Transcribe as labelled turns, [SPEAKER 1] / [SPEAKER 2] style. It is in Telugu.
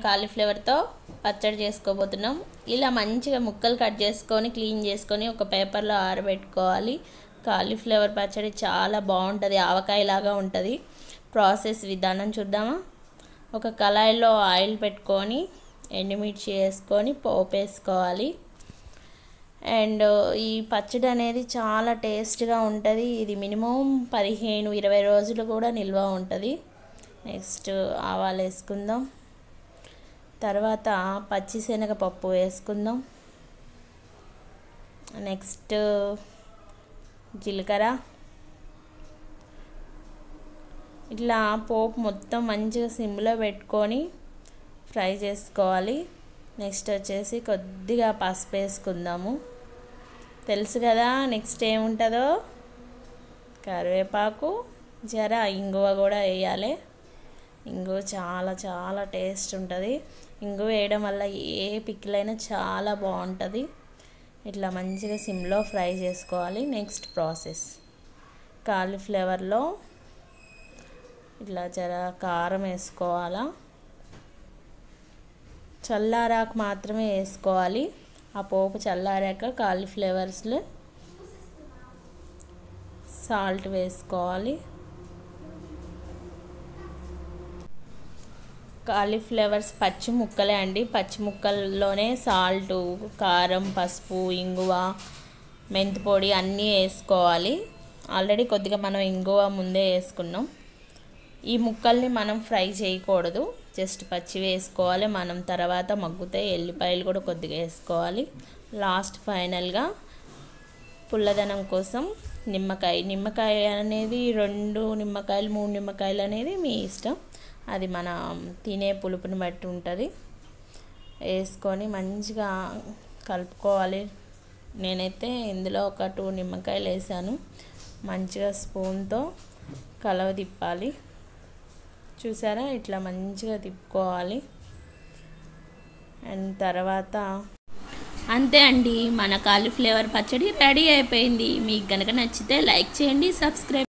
[SPEAKER 1] కాలీఫ్లవర్తో పచ్చడి చేసుకోబోతున్నాం ఇలా మంచిగా ముక్కలు కట్ చేసుకొని క్లీన్ చేసుకొని ఒక పేపర్లో ఆరబెట్టుకోవాలి కాలీఫ్లవర్ పచ్చడి చాలా బాగుంటుంది ఆవకాయలాగా ఉంటుంది ప్రాసెస్ విధానం చూద్దామా ఒక కళాయిలో ఆయిల్ పెట్టుకొని ఎండుమిర్చి వేసుకొని పోపు వేసుకోవాలి అండ్ ఈ పచ్చడి అనేది చాలా టేస్ట్గా ఉంటుంది ఇది మినిమం పదిహేను ఇరవై రోజులు కూడా నిల్వ ఉంటుంది నెక్స్ట్ ఆవాలు వేసుకుందాం తర్వాత పచ్చిశనగపప్పు వేసుకుందాం నెక్స్ట్ జీలకర్ర ఇట్లా పోపు మొత్తం మంచిగా సిమ్లో పెట్టుకొని ఫ్రై చేసుకోవాలి నెక్స్ట్ వచ్చేసి కొద్దిగా పసుపు వేసుకుందాము తెలుసు కదా నెక్స్ట్ ఏముంటుందో కరివేపాకు జర ఇంగువ కూడా వేయాలి ఇంగువ చాలా చాలా టేస్ట్ ఉంటుంది ఇంగువ వేయడం వల్ల ఏ పిక్కిలైనా చాలా బాగుంటుంది ఇట్లా మంచిగా సిమ్లో ఫ్రై చేసుకోవాలి నెక్స్ట్ ప్రాసెస్ కాలీఫ్లవర్లో ఇట్లా జర కారం వేసుకోవాలా చల్లారాకు మాత్రమే వేసుకోవాలి ఆ పోపు చల్లారాక కాలీఫ్లవర్స్లో సాల్ట్ వేసుకోవాలి కాలీఫ్లవర్స్ పచ్చి ముక్కలే అండి పచ్చి ముక్కల్లోనే సాల్ట్ కారం పసుపు ఇంగువ మెంతిపొడి అన్నీ వేసుకోవాలి ఆల్రెడీ కొద్దిగా మనం ఇంగువ ముందే వేసుకున్నాం ఈ ముక్కల్ని మనం ఫ్రై చేయకూడదు జస్ట్ పచ్చి వేసుకోవాలి మనం తర్వాత మగ్గుతాయి ఎల్లిపాయలు కూడా కొద్దిగా వేసుకోవాలి లాస్ట్ ఫైనల్గా పుల్లదనం కోసం నిమ్మకాయ నిమ్మకాయ అనేది రెండు నిమ్మకాయలు మూడు నిమ్మకాయలు అనేది మీ ఇష్టం అది మన తినే పులుపుని బట్టి ఉంటుంది వేసుకొని మంచిగా కలుపుకోవాలి నేనైతే ఇందులో ఒక టూ నిమ్మకాయలు వేసాను మంచిగా స్పూన్తో కలవ తిప్పాలి చూసారా ఇట్లా మంచిగా తిప్పుకోవాలి అండ్ తర్వాత అంతే అండి మన కాలీఫ్లవర్ పచ్చడి రెడీ అయిపోయింది మీకు కనుక నచ్చితే లైక్ చేయండి సబ్స్క్రైబ్